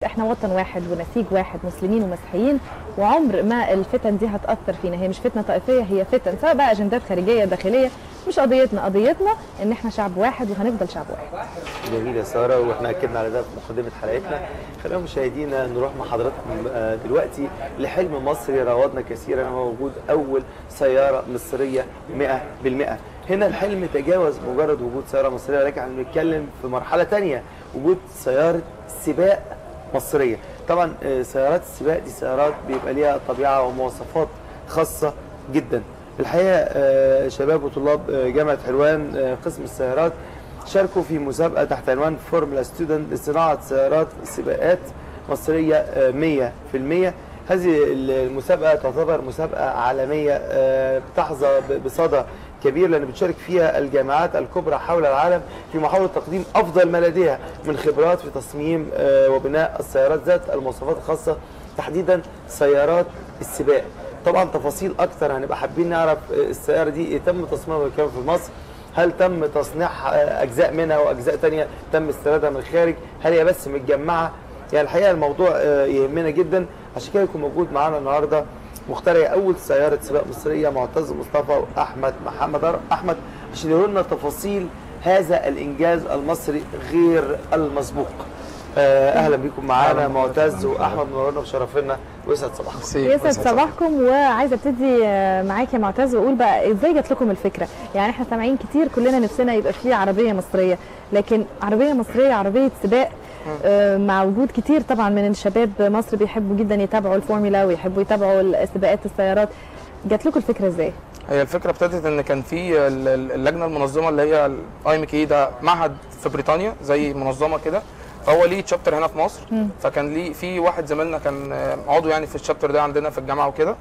احنا وطن واحد ونسيج واحد مسلمين ومسيحيين وعمر ما الفتن دي هتاثر فينا هي مش فتنه طائفيه هي فتن سواء بقى اجندات خارجيه داخليه مش قضيتنا قضيتنا ان احنا شعب واحد وهنفضل شعب واحد جميل يا ساره واحنا اكدنا على ده في مقدمه حلقتنا خلينا مشاهدينا نروح مع حضراتكم آه، دلوقتي لحلم مصري راودنا كثيرا هو وجود اول سياره مصريه 100% هنا الحلم تجاوز مجرد وجود سياره مصريه لكن احنا بنتكلم في مرحله تانية وجود سياره سباق مصريه طبعا آه، سيارات السباق دي سيارات بيبقى ليها طبيعه ومواصفات خاصه جدا الحقيقه آه، شباب وطلاب آه، جامعه حلوان آه، قسم السيارات شاركوا في مسابقه تحت عنوان فورمولا ستودنت لصناعه سيارات سباقات مصريه آه، 100% هذه المسابقه تعتبر مسابقه عالميه آه، بتحظى ب- بصدى كبير لان بتشارك فيها الجامعات الكبرى حول العالم في محاوله تقديم افضل ما لديها من خبرات في تصميم آه، وبناء السيارات ذات المواصفات الخاصه تحديدا سيارات السباق طبعا تفاصيل اكتر هنبقى حابين نعرف آه، السياره دي تم تصميمها بالكامل في مصر هل تم تصنيع آه، اجزاء منها واجزاء تانية تم استيرادها من الخارج هل هي بس متجمعه يعني الحقيقه الموضوع آه، يهمنا جدا عشان كده يكون موجود معانا النهارده مخترع اول سياره سباق مصريه معتز مصطفى واحمد محمد احمد عشان يقولوا لنا تفاصيل هذا الانجاز المصري غير المسبوق آه، اهلا بيكم معانا معتز واحمد منورنا بشرفنا ويسعد صباحكم يسعد صباحكم وعايزه ابتدي آه، معاك يا معتز واقول بقى ازاي جات لكم الفكره يعني احنا سامعين كتير كلنا نفسنا يبقى في عربيه مصريه لكن عربيه مصريه عربيه سباق آه، مع وجود كتير طبعا من الشباب مصر بيحبوا جدا يتابعوا الفورمولا ويحبوا يتابعوا سباقات السيارات جات لكم الفكره ازاي هي الفكره ابتدت ان كان في ال- ال- اللجنه المنظمه اللي هي الاي ام كي ده معهد في بريطانيا زي منظمه كده فهو ليه تشابتر هنا في مصر فكان ليه في واحد زميلنا كان آه، عضو يعني في الشابتر ده عندنا في الجامعه وكده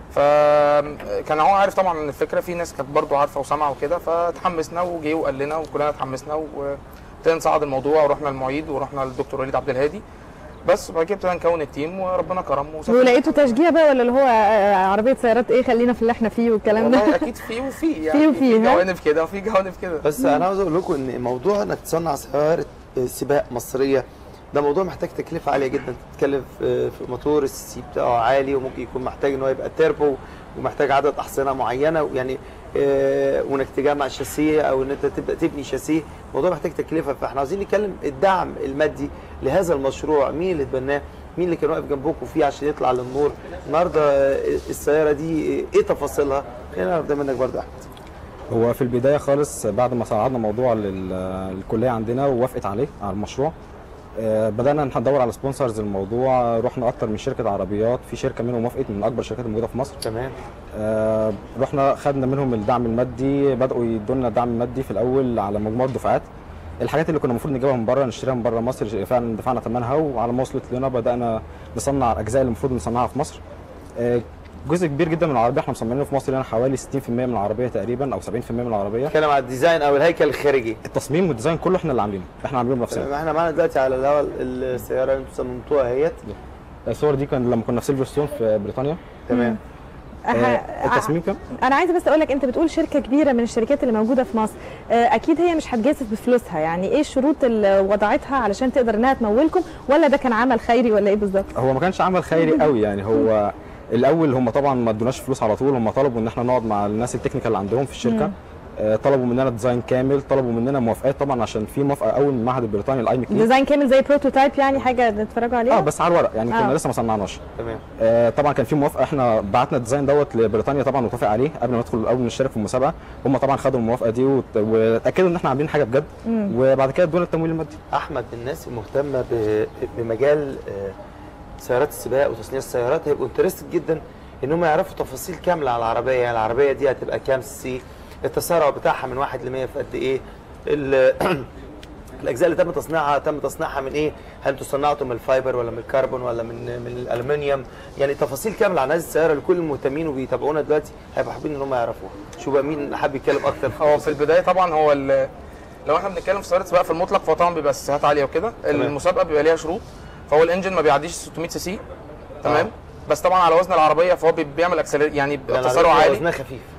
فكان هو عارف طبعا ان الفكره في ناس كانت برضو عارفه وسامعه وكده فتحمسنا وجه وقال لنا وكلنا اتحمسنا وابتدينا نصعد الموضوع ورحنا المعيد ورحنا للدكتور وليد عبد الهادي بس وبعد كده ابتدينا نكون التيم وربنا كرم وسافرنا. ولقيتوا تشجيع بقى ولا اللي هو آه، عربيه سيارات ايه خلينا في اللي احنا فيه والكلام ده والله اكيد في وفي يعني في وفي، في ها؟ جوانب كده وفي جوانب كده بس انا عاوز اقول لكم ان موضوع انك تصنع سياره سباق مصريه ده موضوع محتاج تكلفه عاليه جدا تتكلم في في موتور السي بتاعه عالي وممكن يكون محتاج ان هو يبقى تيربو ومحتاج عدد احصنه معينه يعني آه، وانك تجمع شاسيه او ان انت تبدا تبني شاسيه الموضوع محتاج تكلفه فاحنا عاوزين نتكلم الدعم المادي لهذا المشروع مين اللي اتبناه مين اللي كان واقف جنبكم فيه عشان يطلع للنور النهارده آه، السياره دي آه، ايه تفاصيلها خلينا نعرف ده منك برضه يا احمد هو في البدايه خالص بعد ما صعدنا موضوع لل- الكليه عندنا ووافقت عليه على المشروع آه، بدانا ندور على سبونسرز الموضوع رحنا اكتر من شركه عربيات في شركه منهم وافقت من اكبر الشركات الموجوده في مصر تمام آه، رحنا خدنا منهم الدعم المادي بداوا يدونا دعم مادي في الاول على مجموعه دفعات الحاجات اللي كنا المفروض نجيبها من بره نشتريها من بره مصر فعلا دفعنا ثمنها وعلى ما وصلت لنا بدانا نصنع الاجزاء اللي المفروض نصنعها في مصر آه، جزء كبير جدا من العربيه احنا مصممينه في مصر هنا حوالي 60% من العربيه تقريبا او 70% من العربيه نتكلم على الديزاين او الهيكل الخارجي التصميم والديزاين كله احنا اللي عاملينه احنا عاملينه بنفسنا احنا معانا دلوقتي على الهواء السياره اللي انتم صممتوها اهيت الصور دي كان لما كنا في سيلفرستون في بريطانيا تمام أه- آه، التصميم كان انا عايزه بس اقول لك انت بتقول شركه كبيره من الشركات اللي موجوده في مصر آه، اكيد هي مش هتجازف بفلوسها يعني ايه الشروط اللي وضعتها علشان تقدر انها تمولكم ولا ده كان عمل خيري ولا ايه بالظبط هو ما كانش عمل خيري قوي يعني هو الاول هم طبعا ما ادوناش فلوس على طول هم طلبوا ان احنا نقعد مع الناس التكنيكال اللي عندهم في الشركه آه، طلبوا مننا ديزاين كامل طلبوا مننا موافقات طبعا عشان في موافقه اول من المعهد البريطاني الاي ام كي ديزاين كامل زي بروتوتايب يعني حاجه نتفرجوا عليها اه بس على الورق يعني كنا آه. لسه ما صنعناش تمام آه، طبعا كان في موافقه احنا بعتنا الديزاين دوت لبريطانيا طبعا واتفق عليه قبل ما ندخل اول نشترك في المسابقه هم طبعا خدوا الموافقه دي وت- واتاكدوا ان احنا عاملين حاجه بجد وبعد كده ادونا التمويل المادي احمد الناس المهتمه ب- بمجال آه، سيارات السباق وتصنيع السيارات هيبقوا انترستد جدا ان هم يعرفوا تفاصيل كامله على العربيه يعني العربيه دي هتبقى كام سي التسارع بتاعها من 1 ل 100 في قد ايه ال- الاجزاء اللي تم تصنيعها تم تصنيعها من ايه هل انتوا صنعتوا من الفايبر ولا من الكربون ولا من من الالومنيوم يعني تفاصيل كامله عن هذه السياره لكل المهتمين وبيتابعونا دلوقتي هيبقوا حابين ان هم يعرفوها شو بقى مين حابب يتكلم اكتر هو في البدايه طبعا هو ال- لو احنا بنتكلم في سياره سباق في المطلق فهو طبعا بيبقى سياسات عاليه وكده المسابقه بيبقى ليها شروط فهو الانجن ما بيعديش 600 سي سي تمام آه. بس طبعا على وزن العربيه فهو بي- بيعمل اكسلر يعني يعني تسارع العربية عالي وزنها خفيف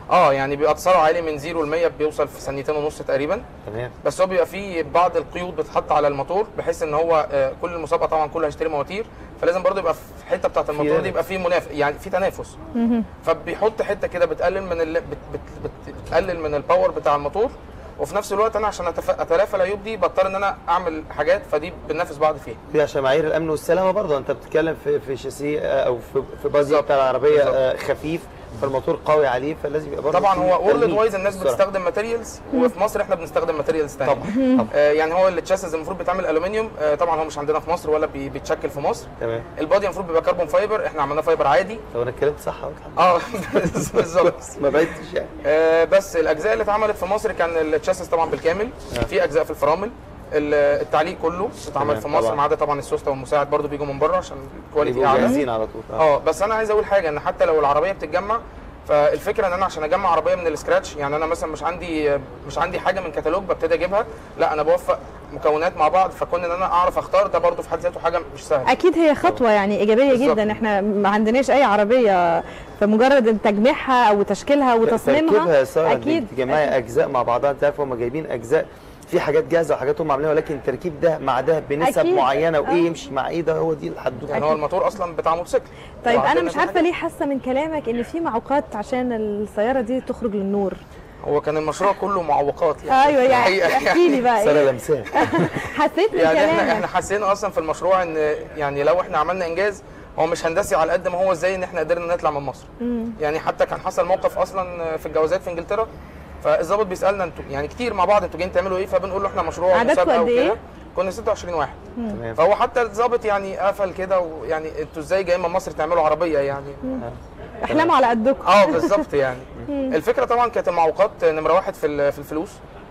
اه يعني بيبقى تسارع عالي من 0 ل 100 بيوصل في ثانيتين ونص تقريبا تمام بس هو بيبقى فيه بعض القيود بتتحط على الموتور بحيث ان هو آه، كل المسابقه طبعا كله هيشتري مواتير فلازم برضه يبقى في الحته بتاعه الموتور دي تنافس. يبقى فيه منافس يعني في تنافس فبيحط حته كده بتقلل من ال... بت... بت... بت... بتقلل من الباور بتاع الموتور وفي نفس الوقت انا عشان أتف... اتلافى العيوب دي بضطر ان انا اعمل حاجات فدي بننافس بعض فيها في عشان معايير الامن والسلامه برضه انت بتتكلم في في شاسيه آه، او في في بازي بالظبط. بتاع العربيه بالظبط. آه، خفيف فالموتور قوي عليه فلازم يبقى برضه طبعا في هو وورلد تلميع وايز الناس بالسرعة. بتستخدم ماتيريالز وفي مصر احنا بنستخدم ماتيريالز ثانيه طبعا طبعا آه، يعني هو التشاسز المفروض بيتعمل الومنيوم آه، طبعا هو مش عندنا في مصر ولا بي- بيتشكل في مصر تمام البادي المفروض بيبقى كربون فايبر احنا عملناه فايبر عادي لو انا اتكلمت صح أهو، الحمد اه بالظبط لله. ما بعدتش يعني آه، بس الاجزاء اللي اتعملت في مصر كان التشاسس طبعا بالكامل في اجزاء في الفرامل ال- التعليق كله اتعمل تمام، في مصر طبعا. ما عدا طبعا السوسته والمساعد برضو بيجوا من بره عشان الكواليتي يبقوا اعلى جاهزين على طول آه. اه بس انا عايز اقول حاجه ان حتى لو العربيه بتتجمع فالفكره ان انا عشان اجمع عربيه من السكراتش يعني انا مثلا مش عندي مش عندي حاجه من كتالوج ببتدي اجيبها لا انا بوفق مكونات مع بعض فكون ان انا اعرف اختار ده برضو في حد ذاته حاجه مش سهله اكيد هي خطوه يعني ايجابيه بالظبط. جدا احنا ما عندناش اي عربيه فمجرد ان تجميعها او تشكيلها تركيبها وتصميمها يا ساره اكيد اكيد تجمعي اجزاء مع بعضها انت عارف هم جايبين اجزاء في حاجات جاهزه وحاجات هم عاملينها ولكن التركيب ده مع ده بنسب أكيد. معينه آه. وايه يمشي مع ايه ده هو دي الحدوته يعني هو الموتور اصلا بتاع موتوسيكل طيب انا وعندنا مش في عارفه حاجات- ليه حاسه من كلامك ان في معوقات عشان السياره دي تخرج للنور هو كان المشروع كله معوقات يعني ايوه يعني الحقيقة احكي لي بقى ساره إيه؟ لمساه حسيت من يعني احنا كلامك احنا حسينا اصلا في المشروع ان يعني لو احنا عملنا انجاز هو مش هندسي على قد ما هو ازاي ان احنا قدرنا نطلع من مصر يعني حتى كان حصل موقف اصلا في الجوازات في انجلترا فالظابط بيسالنا انتوا يعني كتير مع بعض انتوا جايين تعملوا ايه فبنقول له احنا مشروع عددكم مسابقه قد إيه؟ وكده كنا 26 واحد تمام فهو حتى الظابط يعني قفل كده ويعني انتوا ازاي جايين من مصر تعملوا عربيه يعني احلاموا على قدكم اه بالظبط يعني الفكره طبعا كانت المعوقات نمره واحد في ال- في الفلوس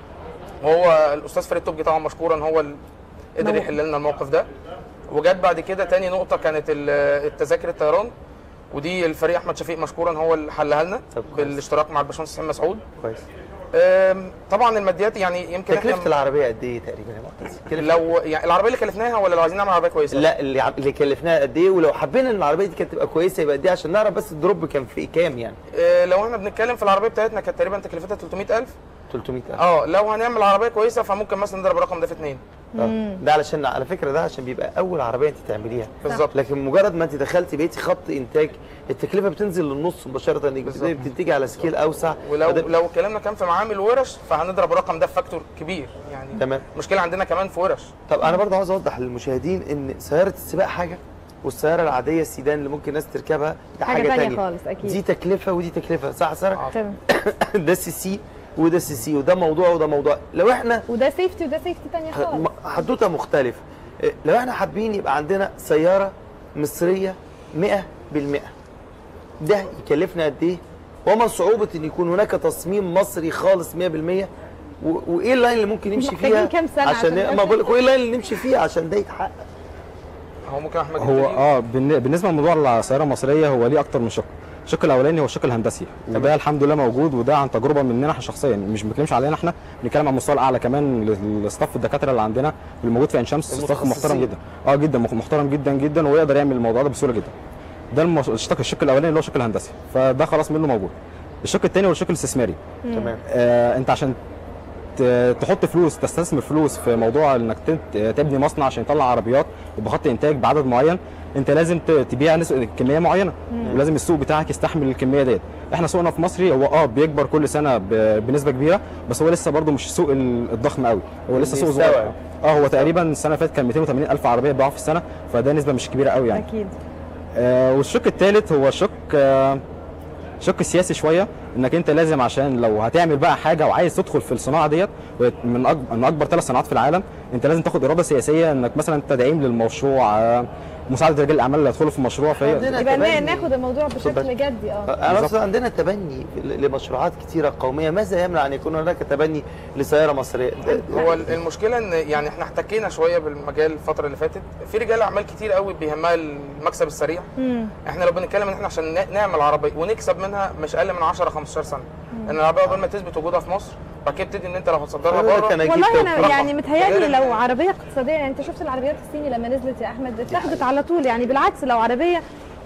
وهو الاستاذ فريد توبجي طبعا مشكورا هو اللي قدر نور. يحل لنا الموقف ده وجت بعد كده تاني نقطه كانت ال- التذاكر الطيران ودي الفريق احمد شفيق مشكورا هو اللي حلها لنا طب كويس. بالاشتراك مع الباشمهندس حسين مسعود كويس أم، طبعا الماديات يعني يمكن تكلفه احنا العربيه قد ايه تقريبا يا معتز؟ تكلفة- لو يعني العربيه اللي كلفناها ولا لو عايزين نعمل عربيه كويسه لا اللي عم- اللي كلفناها قد ايه ولو حبينا ان العربيه دي كانت تبقى كويسه يبقى قد ايه عشان نعرف بس الدروب كان في كام يعني أه، لو احنا بنتكلم في العربيه بتاعتنا كانت تقريبا تكلفتها 300000 300000 اه لو هنعمل عربيه كويسه فممكن مثلا نضرب الرقم ده في اتنين آه. ده علشان على فكره ده عشان بيبقى اول عربيه انت تعمليها بالظبط لكن مجرد ما انت دخلتي بقيتي خط انتاج التكلفه بتنزل للنص مباشره انك بالظبط. بتبتدي بتنتجي على سكيل اوسع ولو فده- لو كلامنا كان في معامل ورش فهنضرب الرقم ده في فاكتور كبير يعني تمام المشكله عندنا كمان في ورش طب انا برضه عاوز اوضح للمشاهدين ان سياره السباق حاجه والسياره العاديه السيدان اللي ممكن الناس تركبها ده حاجة حاجه, تانية تانية خالص، أكيد. دي تكلفه ودي تكلفه صح يا ساره تمام ده سي سي وده سي سي وده موضوع وده موضوع لو احنا وده سيفتي وده سيفتي تانية ح- خالص م- حدوته مختلفه إيه، لو احنا حابين يبقى عندنا سياره مصريه 100% ده يكلفنا قد ايه وما صعوبه ان يكون هناك تصميم مصري خالص 100% و- وايه اللاين اللي ممكن نمشي محتاجين فيها كام سنة عشان عشان ما بقول لك وايه اللاين اللي نمشي فيه عشان ده يتحقق هو ممكن احمد هو يبتدي؟ اه بالن- بالنسبه لموضوع السياره المصريه هو ليه اكتر من شق الشق الاولاني هو الشق الهندسي وده الحمد لله موجود وده عن تجربه مننا احنا شخصيا مش بنتكلمش علينا احنا بنتكلم على المستوى الاعلى كمان للستاف الدكاتره اللي عندنا اللي موجود في عين شمس ستاف محترم المتخصصين. جدا اه جدا مخ- محترم جدا جدا ويقدر يعمل الموضوع ده بسهوله جدا ده المش- الشق الشق الاولاني اللي هو الشق الهندسي فده خلاص منه موجود الشق الثاني هو الشق الاستثماري تمام آه انت عشان ت- تحط فلوس تستثمر فلوس في موضوع انك تنت- تبني مصنع عشان يطلع عربيات بخط انتاج بعدد معين انت لازم ت- تبيع نسبة كميه معينه ولازم السوق بتاعك يستحمل الكميه ديت احنا سوقنا في مصر هو اه بيكبر كل سنه ب- بنسبه كبيره بس هو لسه برضه مش السوق ال- الضخم قوي هو لسه سوق صغير بيستوعب. اه هو تقريبا السنه اللي فاتت كان 280 الف عربيه اتباعوا في السنه فده نسبه مش كبيره قوي يعني اكيد آه، والشق الثالث هو شق آه، شق سياسي شويه انك انت لازم عشان لو هتعمل بقى حاجه وعايز تدخل في الصناعه ديت وهي من اكبر من اكبر ثلاث صناعات في العالم انت لازم تاخد اراده سياسيه انك مثلا تدعيم للمشروع آه، مساعده رجال الاعمال اللي هيدخلوا في المشروع فهي عندنا يبقى تبني. نا- ناخد الموضوع بشكل اتفضل. جدي اه انا بالظبط. اقصد عندنا تبني ل- لمشروعات كثيره قوميه ماذا يمنع ان يكون هناك تبني لسياره مصريه ده- هو ال- المشكله ان يعني احنا احتكينا شويه بالمجال الفتره اللي فاتت في رجال اعمال كتير قوي بيهمها المكسب السريع مم. احنا لو بنتكلم ان احنا عشان ن- نعمل عربيه ونكسب منها مش اقل من 10 15 سنه ان العربيه قبل ما تثبت وجودها في مصر بعد كده تبتدي ان انت لو هتصدرها أقول لك بره أنا أجيب والله انا رقم. يعني متهيألي غير لو إن- عربيه اقتصاديه يعني انت شفت العربيات الصيني لما نزلت يا احمد اتاخدت على طول يعني بالعكس لو عربيه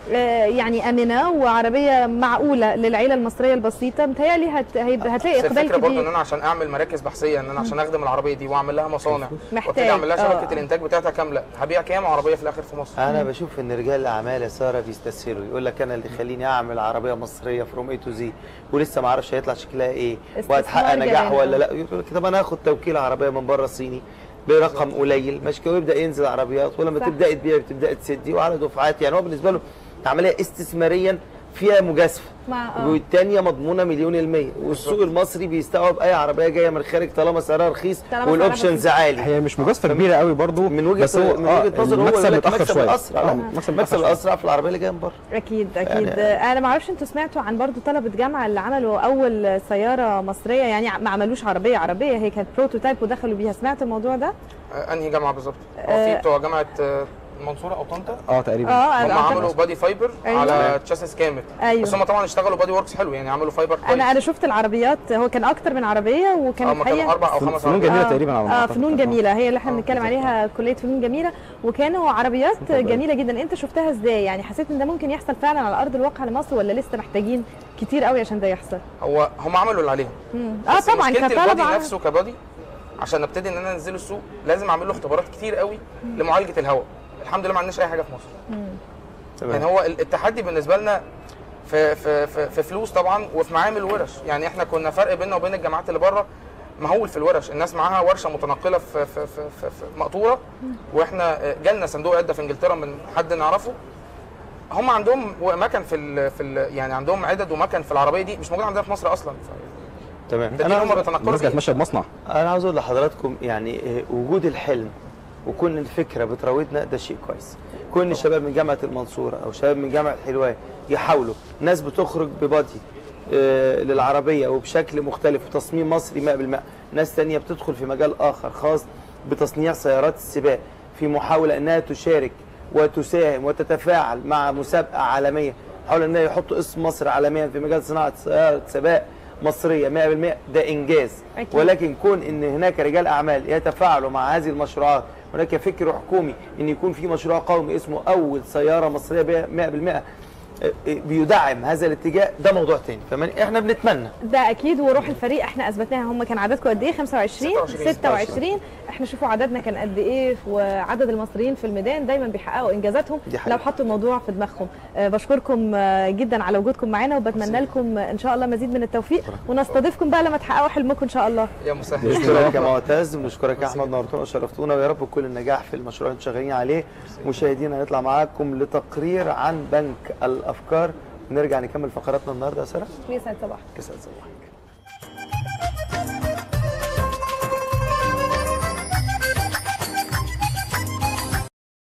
آه، يعني امنه وعربيه معقوله للعيله المصريه البسيطه متهيألي هت... هيبقى هتلاقي بس اقبال الفكره برضه ان كبير انا عشان اعمل مراكز بحثيه ان انا عشان اخدم العربيه دي واعمل لها مصانع محتاج، وابتدي اعمل لها آه. شبكه الانتاج بتاعتها كامله هبيع كام عربيه في الاخر في مصر انا بشوف ان رجال الاعمال يا ساره بيستسهلوا يقول لك انا اللي يخليني اعمل عربيه مصريه فروم اي تو زي ولسه ما اعرفش هيطلع شكلها ايه استثمار وهتحقق نجاح جميل. ولا لا يقول لك طب انا هاخد توكيل عربيه من بره صيني برقم قليل ماشي كده ويبدا ينزل عربيات ولما صح. تبداي تبيع بتبدا تسدي وعلى دفعات يعني هو بالنسبه له عمليه استثماريا فيها مجازفه مع آه. والتانية مضمونة مليون المية والسوق المصري بيستوعب أي عربية جاية من الخارج طالما سعرها رخيص طالما سعرها والأوبشنز عالي هي مش مجازفه كبيره قوي برضو من وجهه بس هو من وجهه نظر هو المكسب يقول لك متاخر مكسب شويه الاسرع لا آه، مكسب متأخر شوية. الاسرع في العربيه اللي جايه من بره اكيد اكيد يعني- يعني انا ما اعرفش انتوا سمعتوا عن برضو طلبه جامعه اللي عملوا اول سياره مصريه يعني ما عملوش عربيه عربيه هي كانت بروتوتايب ودخلوا بيها سمعت الموضوع ده آه، انهي جامعه بالظبط؟ هو آه. في بتوع جامعه آه، المنصوره او طنطا اه تقريبا اه هم أنا- عملوا بادي فايبر أيوة. على تشاسس كامل أيوة. بس هم طبعا اشتغلوا بادي وركس حلو يعني عملوا فايبر كويس انا انا شفت العربيات هو كان اكتر من عربيه وكان هم كانوا اربع او خمس فنون عربيات جميله آه، تقريبا على ما اه أعتقد. فنون جميله هي اللي احنا آه، بنتكلم عليها كليه فنون جميله وكانوا عربيات جميله جدا انت شفتها ازاي يعني حسيت ان ده ممكن يحصل فعلا على ارض الواقع لمصر ولا لسه محتاجين كتير قوي عشان ده يحصل هو هم عملوا اللي عليهم اه بس طبعا مشكله كطلب البادي عام. نفسه كبادي عشان ابتدي ان انا انزله السوق لازم اعمل له اختبارات كتير قوي لمعالجه الهواء الحمد لله ما عندناش اي حاجه في مصر يعني هو ال- التحدي بالنسبه لنا في في في, في فلوس طبعا وفي معامل ورش يعني احنا كنا فرق بيننا وبين الجامعات اللي بره مهول في الورش الناس معاها ورشه متنقله في في في, في, في مقطوره واحنا آه، جالنا صندوق عده في انجلترا من حد نعرفه هم عندهم مكن في ال في ال يعني عندهم عدد ومكن في العربيه دي مش موجود عندنا في مصر اصلا تمام ده انا هم عاوز بيتنقلوا الناس فيه. كانت ماشيه بمصنع انا عاوز اقول لحضراتكم يعني آه، وجود الحلم وكون الفكره بتراودنا ده شيء كويس كون الشباب من جامعه المنصوره او شباب من جامعه حلوان يحاولوا ناس بتخرج ببادي آه، للعربيه وبشكل مختلف وتصميم مصري 100% ناس تانية بتدخل في مجال اخر خاص بتصنيع سيارات السباق في محاوله انها تشارك وتساهم وتتفاعل مع مسابقه عالميه حاول انها يحطوا اسم مصر عالميا في مجال صناعه سياره سباق مصريه 100% ده انجاز أكيد. ولكن كون ان هناك رجال اعمال يتفاعلوا مع هذه المشروعات هناك فكر حكومي ان يكون في مشروع قومي اسمه اول سياره مصريه بيها 100% بيدعم هذا الاتجاه ده موضوع تاني فمن احنا بنتمنى ده اكيد وروح الفريق احنا اثبتناها هم كان عددكم قد ايه 25 26. 26 احنا شوفوا عددنا كان قد ايه وعدد المصريين في الميدان دايما بيحققوا انجازاتهم دي حقيقة. لو حطوا الموضوع في دماغهم أه بشكركم آه، جدا على وجودكم معانا وبتمنى لكم آه، ان شاء الله مزيد من التوفيق ونستضيفكم بقى لما تحققوا حلمكم ان شاء الله يا مسهل نشكرك يا معتز ونشكرك يا احمد نورتونا وشرفتونا ويا رب كل النجاح في المشروع اللي انتم شغالين عليه مشاهدينا هنطلع معاكم لتقرير عن بنك الافكار نرجع نكمل فقراتنا النهارده يا ساره يسعد صباحك يسعد صباحك